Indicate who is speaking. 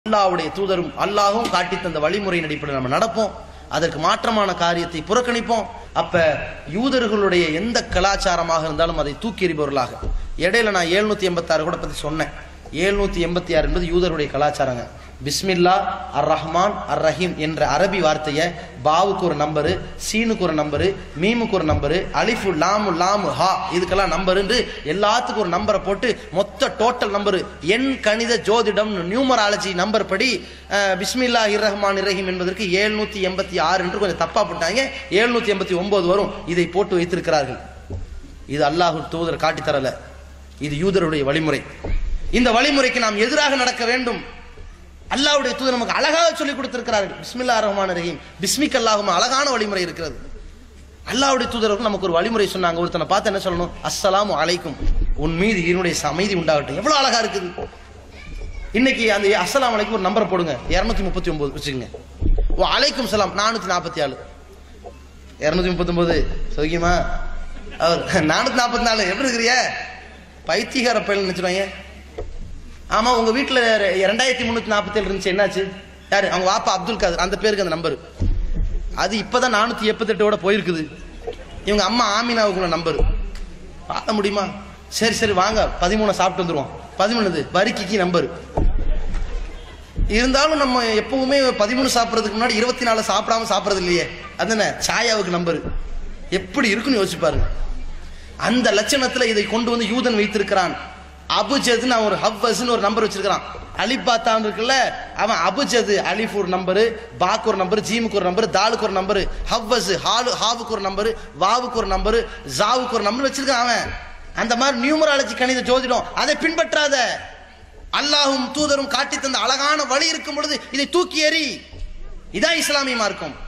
Speaker 1: அல்லாஹ்வுடைய தூதரும் அல்லாஹும் காட்டி தந்த வழிமுறையின் அடிப்படையில் நம்ம நடப்போம் அதற்கு மாற்றமான காரியத்தை புறக்கணிப்போம் அப்ப யூதர்களுடைய எந்த கலாச்சாரமாக இருந்தாலும் அதை தூக்கி எறிபவர்களாக இடையில நான் எழுநூத்தி எண்பத்தாறு கூட பத்தி சொன்னேன் எழுநூத்தி எண்பத்தி ஆறு என்பது யூதருடைய கலாச்சாரங்க பிஸ்மில்லா அர் ரஹ்மான் அர் ரஹீம் என்ற அரபி வார்த்தையை பாவுக்கு ஒரு நம்பரு சீனுக்கு ஒரு நம்பரு மீமுக்கு ஒரு நம்பரு அலிஃபு லாமு லாமு ஹா இதுக்கெல்லாம் நம்பருன்னு எல்லாத்துக்கும் ஒரு நம்பரை போட்டு மொத்த டோட்டல் நம்பரு எண் கணித ஜோதிடம் நியூமராலஜி நம்பர் படி அஹ், பிஸ்மில்லா இர் ரஹ்மான் இர் ரஹீம் என்பதற்கு எழுநூத்தி எண்பத்தி ஆறு என்று கொஞ்சம் தப்பா போட்டாங்க எழுநூத்தி எண்பத்தி ஒன்பது வரும் இதை போட்டு வைத்திருக்கிறார்கள் இது அல்லாஹு தூதர் காட்டித் தரல இது யூதருடைய வழிமுறை இந்த வழிமுறைக்கு நாம் எதிராக நடக்க வேண்டும் அல்லாஹ்வுடைய தூதர் நமக்கு அழகாக சொல்லி கொடுத்திருக்கிறார்கள் பிஸ்மில்லா ரஹ்மான் ரஹீம் பிஸ்மிக் அல்லாஹும் அழகான வழிமுறை இருக்கிறது அல்லாஹ்வுடைய தூதர்கள் நமக்கு ஒரு வழிமுறை சொன்னாங்க ஒருத்தனை பார்த்து என்ன சொல்லணும் அஸ்ஸலாமு அலைக்கும் உன் மீது என்னுடைய அமைதி உண்டாகட்டும் எவ்வளவு அழகா இருக்குது இன்னைக்கு அந்த அஸ்ஸலாமு அலைக்கும் ஒரு நம்பரை போடுங்க இருநூத்தி முப்பத்தி ஒன்பது வச்சுக்கோங்க ஓ அலைக்கும் சலாம் நானூத்தி நாற்பத்தி ஏழு இருநூத்தி முப்பத்தி ஒன்பது சௌக்கியமா அவர் நானூத்தி நாற்பத்தி நாலு எப்படி இருக்கிறிய பைத்தியகார பயில நினைச்சிருவாங்க ஆமா உங்க வீட்டுல ரெண்டாயிரத்தி முன்னூத்தி நாற்பத்தி ஏழு இருந்துச்சு என்னாச்சு யாரு அவங்க வாப்பா அப்துல் காதர் அந்த பேருக்கு அந்த நம்பர் அது இப்பதான் நானூத்தி எண்பத்தெட்டோட போயிருக்குது இவங்க அம்மா ஆமினாவுக்குள்ள நம்பர் பார்க்க முடியுமா சரி சரி வாங்க பதிமூணு சாப்பிட்டு வந்துருவோம் பதிமூணுது வரிக்கிக்கு நம்பர் இருந்தாலும் நம்ம எப்பவுமே பதிமூணு சாப்பிட்றதுக்கு முன்னாடி இருபத்தி நாலு சாப்பிடாம சாப்பிட்றது இல்லையே அதுதானே சாயாவுக்கு நம்பர் எப்படி இருக்குன்னு யோசிச்சு பாருங்க அந்த லட்சணத்துல இதை கொண்டு வந்து யூதன் வைத்திருக்கிறான் அபுஜத்னு அவன் ஒரு ஹவ்வஸ்னு ஒரு நம்பர் வச்சிருக்கிறான் அலிபாத்தான் இருக்குல்ல அவன் அபுஜது அலிஃப் ஒரு நம்பரு பாக்கு ஒரு நம்பர் ஜீமுக்கு ஒரு நம்பர் தாலுக்கு ஒரு நம்பர் ஹவ்வஸ் ஹாலு ஹாவுக்கு ஒரு நம்பர் வாவுக்கு ஒரு நம்பர் ஜாவுக்கு ஒரு நம்பர் வச்சிருக்கான் அவன் அந்த மாதிரி நியூமராலஜி கணித ஜோதிடம் அதை பின்பற்றாத அல்லாஹும் தூதரும் காட்டி தந்த அழகான வழி இருக்கும் பொழுது இதை தூக்கி எறி இதான் இஸ்லாமிய மார்க்கம்